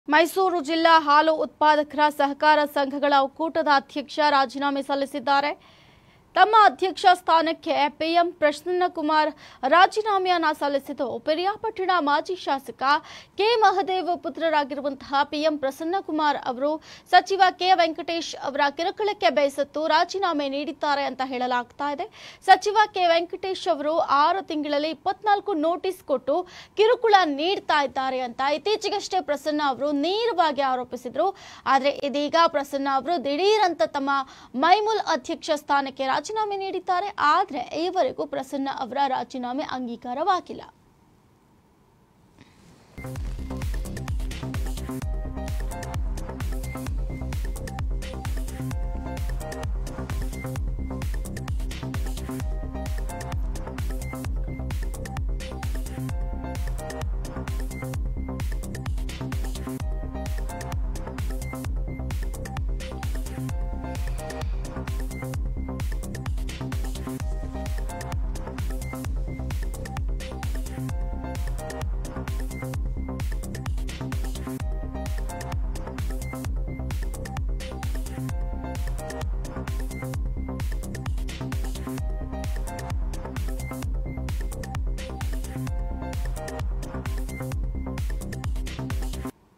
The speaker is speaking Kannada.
ಮೈಸೂರು ಜಿಲ್ಲಾ ಹಾಲು ಉತ್ಪಾದಕರ ಸಹಕಾರ ಸಂಘಗಳ ಒಕ್ಕೂಟದ ಅಧ್ಯಕ್ಷ ರಾಜೀನಾಮೆ ಸಲ್ಲಿಸಿದ್ದಾರೆ ತಮ್ಮ ಅಧ್ಯಕ್ಷ ಸ್ಥಾನಕ್ಕೆ ಪಿಎಂ ಪ್ರಸನ್ನಕುಮಾರ್ ರಾಜೀನಾಮೆಯನ್ನ ಸಲ್ಲಿಸಿದ್ದು ಪಿರಿಯಾಪಟ್ಟಣ ಮಾಜಿ ಶಾಸಕ ಕೆ ಮಹದೇವ್ ಪುತ್ರರಾಗಿರುವಂತಹ ಪಿಎಂ ಪ್ರಸನ್ನಕುಮಾರ್ ಅವರು ಸಚಿವ ಕೆ ವೆಂಕಟೇಶ್ ಅವರ ಕಿರುಕುಳಕ್ಕೆ ಬೇಸತ್ತು ರಾಜೀನಾಮೆ ನೀಡಿದ್ದಾರೆ ಅಂತ ಹೇಳಲಾಗ್ತಾ ಇದೆ ಸಚಿವ ಕೆ ವೆಂಕಟೇಶ್ ಅವರು ಆರು ತಿಂಗಳಲ್ಲಿ ಇಪ್ಪತ್ನಾಲ್ಕು ನೋಟಿಸ್ ಕೊಟ್ಟು ಕಿರುಕುಳ ನೀಡ್ತಾ ಇದ್ದಾರೆ ಅಂತ ಇತ್ತೀಚೆಗಷ್ಟೇ ಪ್ರಸನ್ನ ಅವರು ನೇರವಾಗಿ ಆರೋಪಿಸಿದ್ರು ಆದ್ರೆ ಇದೀಗ ಪ್ರಸನ್ನ ಅವರು ದಿಢೀರ್ ಅಂತ ತಮ್ಮ ಮೈಮೂಲ್ ಅಧ್ಯಕ್ಷ ಸ್ಥಾನಕ್ಕೆ ರಾಜೀನಾಮೆ ನೀಡಿದ್ದಾರೆ ಆದ್ರೆ ಈವರೆಗೂ ಪ್ರಸನ್ನ ಅವರ ರಾಜೀನಾಮೆ ಅಂಗೀಕಾರವಾಗಿಲ್ಲ